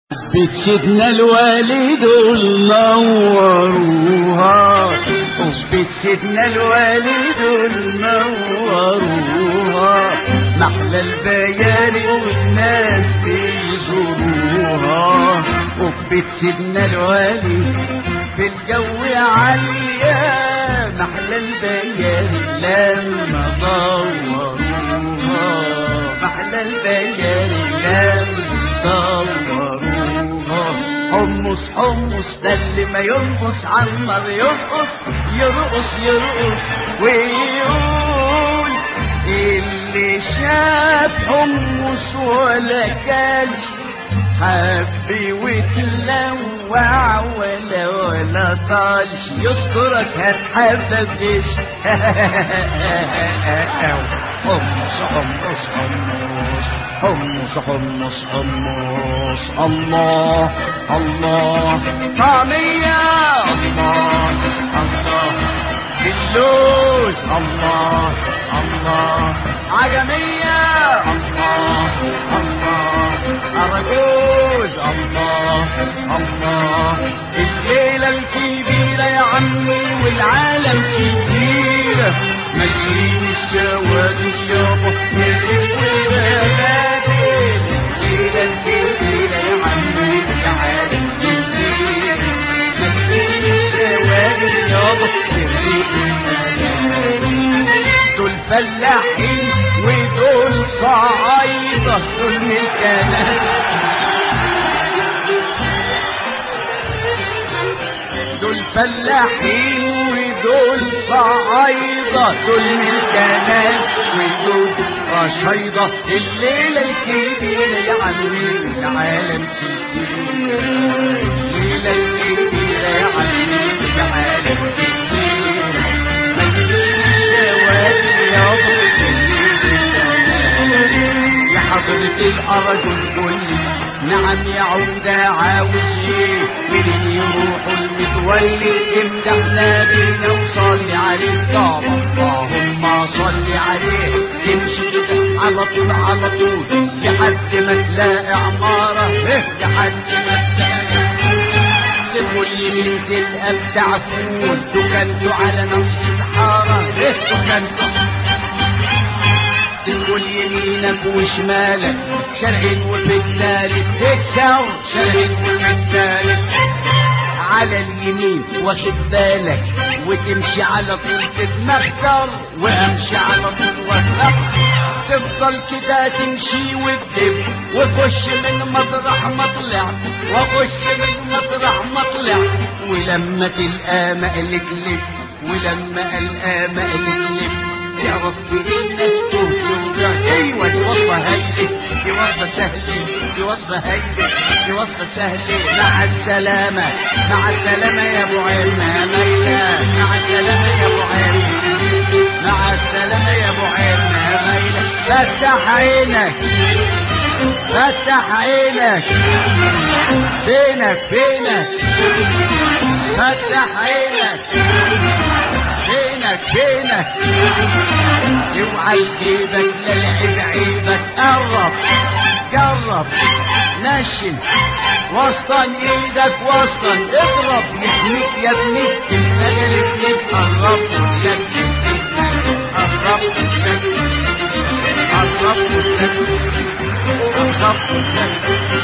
بيت سيدنا الوالد نوروها وبيت سيدنا الوالد نوروها محلى البيان والناس بيزوروها وبيت سيدنا الوالد في الجو عالية محلى البيان لما دوروها محلى البيان لما دوروها حمص حمص ده اللي ما يرقص عمر يرقص يرقص يرقص ويقول اللي شاف حمص ولا كانش حبي وتلوع ولا ولا طالش يذكرك هتحببش حمص حمص حمص حمص حمص حمص الله الله طعمية الله الله اللوز الله الله عجمية الله الله أرجوز الله الله الليلة الكبيرة يا عمي والعالم كبيرة مجرين الشوارع يابا نزل والبلاد الليلة الكبيرة يا عمي والعالم كبيرة مجرين الشوارع يابا دول فلاحين ودول صعايدة دول ملكانات دول فلاحين ودول صعايدة دول ملكانات ودول رشايدة الليلة الكبيرة يا عمي العالم كبير الليلة الكبيرة يا عمي العالم كبير يا حضرة الأرجل كلي نعم يا عودة عاوز ايه منين يروح المتولي امدح نبينا وصلي عليه طب اللهم صل عليه تمشي كده على طول على طول لحد ما تلاقي عمارة إيه لحد ما تلاقي تقول يمين تلقى بتاع فول دكانته على نفس الحارة إيه دكانته تقول يمينك وشمالك شرق وفي الثالث تكسر شرق وفي الثالث على اليمين واخد بالك وتمشي على طول تتمخسر وامشي على طول واتمخسر تفضل كده تمشي وتدب وخش من مطرح ما طلعت واخش من مطرح ما طلعت ولما تلقى مقلك لب ولما القى مقلك لب تعرف انك توصل ايوه دي وصفه هايله دي وصفه سهله دي وصفه هايله دي وصفه سهله مع السلامه مع السلامه يا ابو عيرنا ميله مع السلامه يا ابو عيرنا مع السلامه يا ابو عيرنا ميله فتح عينك فتح عينك فينك فينك فتح عينك فينك فينك اوعى يجيبك للعب عيبك قرب جرب نشن وسطن ايدك وسطن اضرب يحميك يا ابني المجال اتنين قرب وشكل قرب وشكل قرب وشكل قرب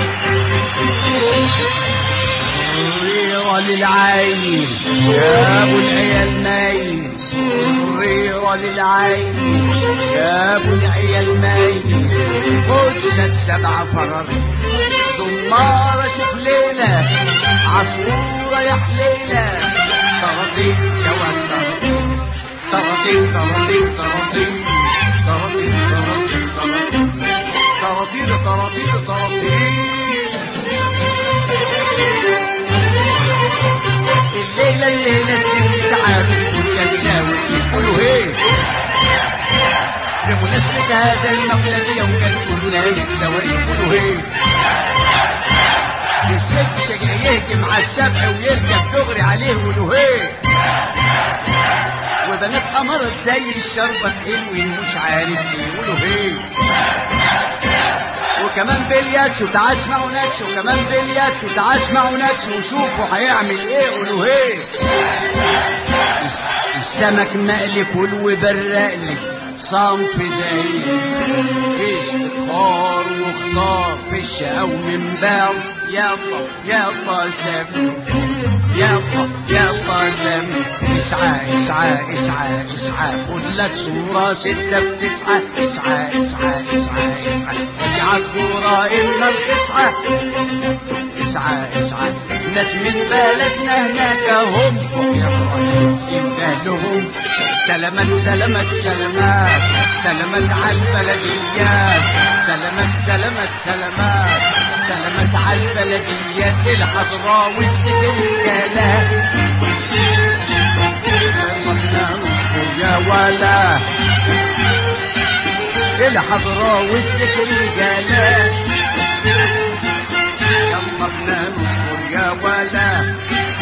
وشكل للعين يا ابو العيال نايم صغيرة للعين يا ابو العيال نايم خد لك سبع فراري دمارة شوف ليلة عصفورة يا حليلة طراطيل يا ولد طراطيل طراطيل طراطيل طراطيل طراطيل طراطيل طراطيل طراطيل الليلة الليلة تعال يا بلاوي يقولوا ايه بمناسبة هذا المولد يوم كان يتسوى يقولوا ايه الست شجع يهجم على السبع ويركب دغري عليه ويقولوا ايه وبنات قمرت زي الشربة حلوين مش عارف يقولوا ايه وكمان بلياتشو تعال اسمعوا ناتشو وكمان بلياتشو تعال اسمعوا ناتشو وشوفوا هيعمل ايه قولوا ايه السمك مقلي كل وبرقلي صنف زي فيش اختار واختار فيش او من باو يلا يلا زم يلا يلا زم اسعى اسعى اسعى اسعى خد لك صورة ستة بتسعى اسعى اسعى اسعى اسعى اجعل صورة الا بتسعى اسعى اسعى ناس من بلدنا هناك هم يا ابراهيم انت لهم سلامات سلامات سلامات سلامات على البلديات سلامات سلامات سلامات سلامات على البلديات الحضراء والسجلات يا ولا الحضراء والسجلات يلا بننصر يا ولا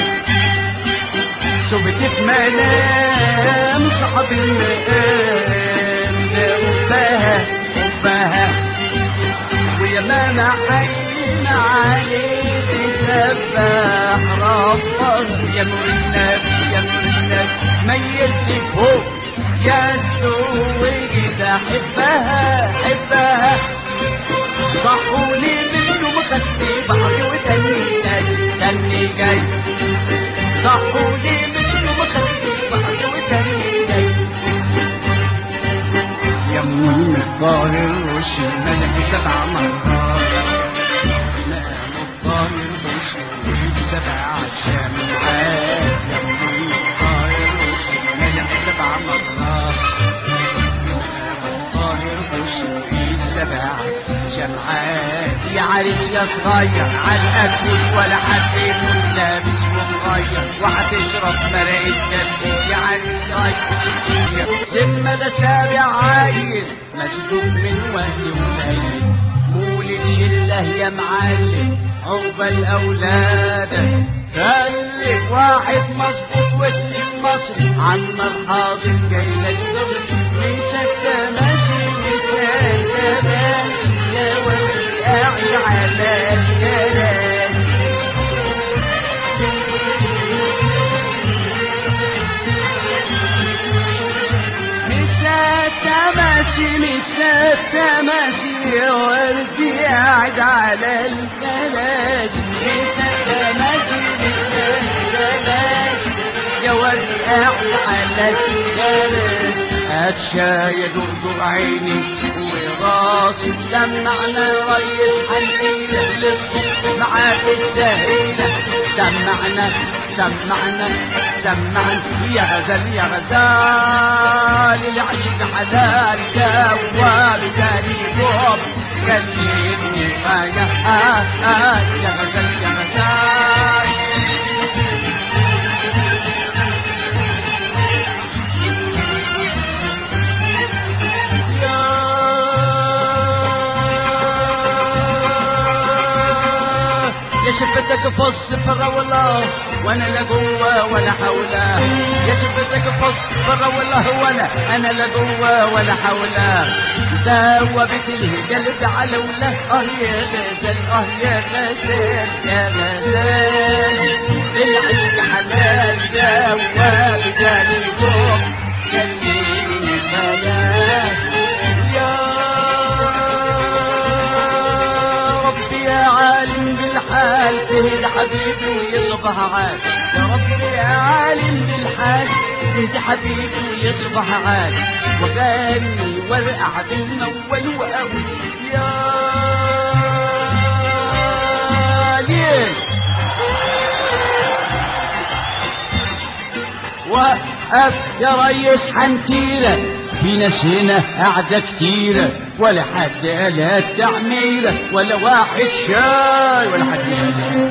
شفت في منام صحاب المقام ده أباها أباها ويا ماما حين عليك سبح ربك يا نور النبي يا نور النبي ميت فوق يا سويد حبها حبها صحوني منه مخسي بحري وتاني جاي تاني جاي صحوني منه مخسي بحري وتاني جاي يا من الظاهر والشمال سبع مرات نام الظاهر والشمال سبع شمعات يا من الظاهر والشمال سبع مرات نام الظاهر والشمال سبع جمعات يا عريس يا صغير على الاكل ولا حد يكون لابس ومغير وهتشرب مرقة دم يا عريس صغير ثم ده سابع عايل مسلوب من وهن قليل مولد شله يا معلم عقبال اولادك خليك واحد مظبوط واثنين مصري عم الحاضر جاي لك دغري من ستة ماشي مثال زمان يا ولي قاعد على الكلام مساتة ماشي مساتة ماشي يا ولدي قاعد على الكلام مساتة ماشي مساتة ماشي يا ولدي قاعد على الكلام هتشاي دردر عيني وراسي سمعنا ريس حنينة للصبح معاك الزهينة سمعنا سمعنا سمعنا يا غزال يا غزال العشق حلال جوال جاني بوب كلمني يا يا غزال يا غزال يا شفتك في الصفر والله وانا لا جوا ولا حوله يا شفتك في الصفر والله وانا انا لا جوا ولا حوله ذوبت الهجل على ولا اه يا غزال اه يا غزال يا غزال العشق حلال ذوب جاني فوق جنيني خيال يا ربي يا عالم بالحال تهد حبيبي ويصبح عاد يا ربي يا عالم بالحال تهد حبيبي ويصبح عاد وغني وارقع بالمول وقوي يا ليل وقف يا ريس حنتيرة في ناس هنا قاعدة كتيرة ولا حد قالها تعميرة ولا واحد شاي ولا حد قالها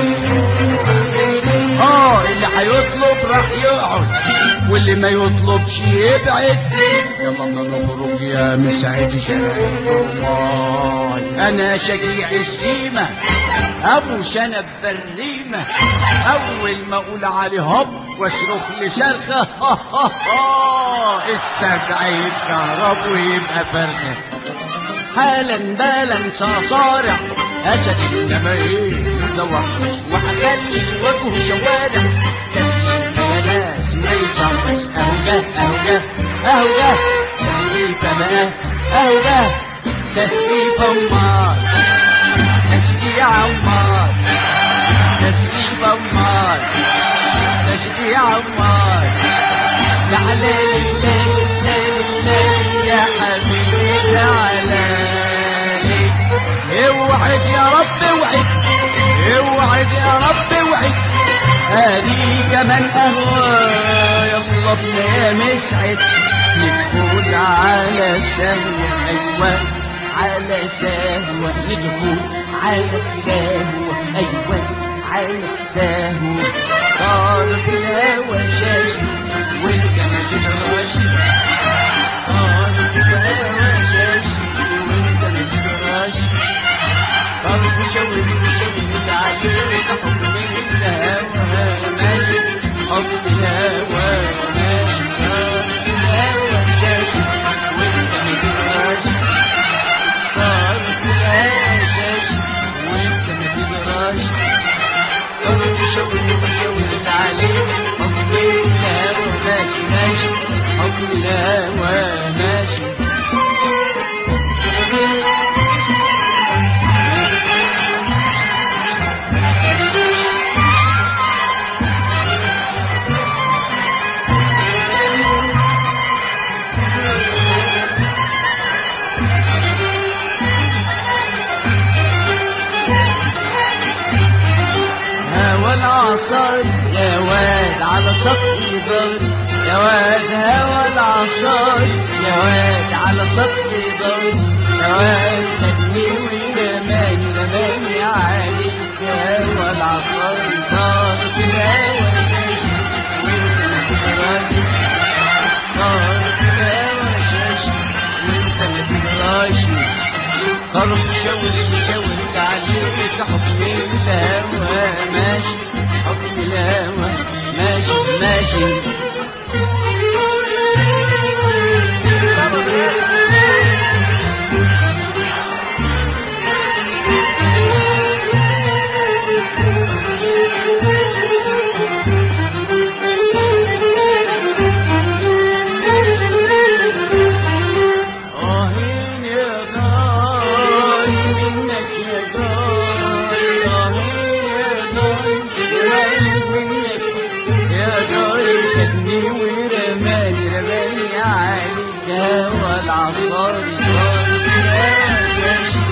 اه اللي هيطلب راح يقعد واللي ما يطلبش يبعد يلا ما نخرج يا مسعد شاي انا شجيع السيمة ابو شنب بريمة اول ما اقول عليه هب واصرخ لي شرخة السبع يتكهرب ويبقى فرخة حالا بالا سأصارع أسد إنما إيه متوحش وهخلي وجهه شوارع كفي يا ناس ما يصحش أهو جه أهو جه أهو جه تهريف بقى أهو جه تهريف أمار تشجيع أمار تسريب أمار تشجيع أمار تعالى لله يا حبيبي تعالى اوعد يا رب اوعد اوعد يا رب اوعد هذه كمان قهوة يلا بنا يا مسعد ندخل على سهوة أيوة على سهوة ندخل على سهوة أيوة على سهوة صار في الهوى شاشي وانت ما تدراش صار في الهوى شاشي وانت ما تدراش صار في شوي شوي متعلق حب من الهوى ماشي حب الهوى ماشي صار في الهوى شاشي وانت ما تدراش صار في الهوى شاشي وانت ما تدراش صار في شوي شوي عليك حب الهوى ماشي ماشي حب الهوى ماشي هوى العصار يا واد على سطح ضرب يا واد هوى العصار يا واد على سطح ضرب يا واد خدني ورماني رماني عليك هوى العصار صار في الهوى شاشي وانت ما تدراش صار في الهوى شاشي وانت ما تدراش طرف شاور شاور عليك حكم الهوى ماشي حكم الهوى ماشي ماشي آهين يا غالي منك يا غالي آهين يا غالي منك يا غالي خدني ورماني رماني عليك هوى العصار صار يا شاشي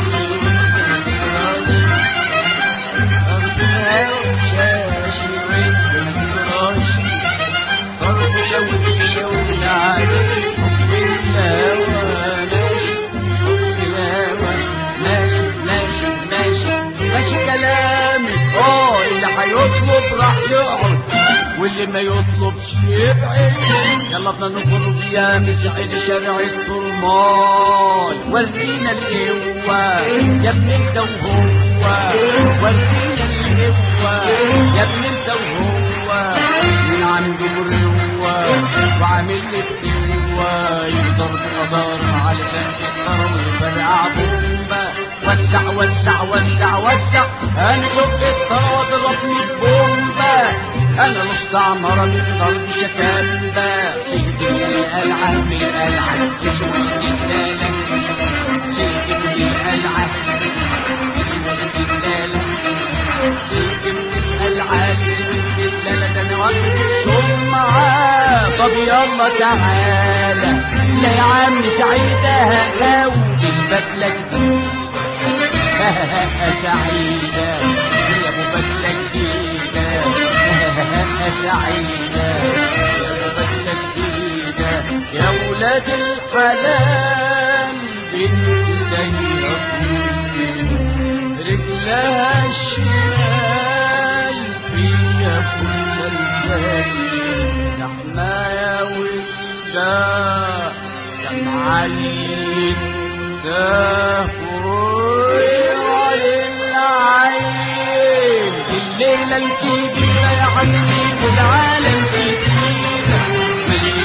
أرض الهوى شاشي وانت متراشي طرف شوي شوي عليك حب الهوى ماشي حب الهوى ماشي ماشي ماشي ماشي كلامي اه اللي هيطلب راح يقعد واللي ما يطلبش يبعد يلا بدنا نخرج يا مسعد شارع الطرمال ورينا القوة يا ابن انت وهو ورينا القوة يا ابن انت وهو من عنده مروة وعامل لي بقوة يقدر بقدر على جنب الكرم يفرقع بومبا وسع وسع وسع وسع انا شفت الطرا ضربني بومبا انا مستعمرة بالضرب شكامبا سيد من القلعة من القلعة يشوي جدالك سيد من القلعة يشوي جدالك سيد من القلعة يشوي جدالك انا وقت ثم طب يلا تعالى لا يا عم سعيدة هقاوي البدلة جديدة سعيدة يا ابو بدلة جديدة سعيدة يا ابو بدلة جديدة يا ولاد الحلال بنت رجلها الشمال فيها كل الجاهل نحمايا وشدا يا معلم ده فروع العين الليلة الكبيرة يا حبيبي العالم كبيرة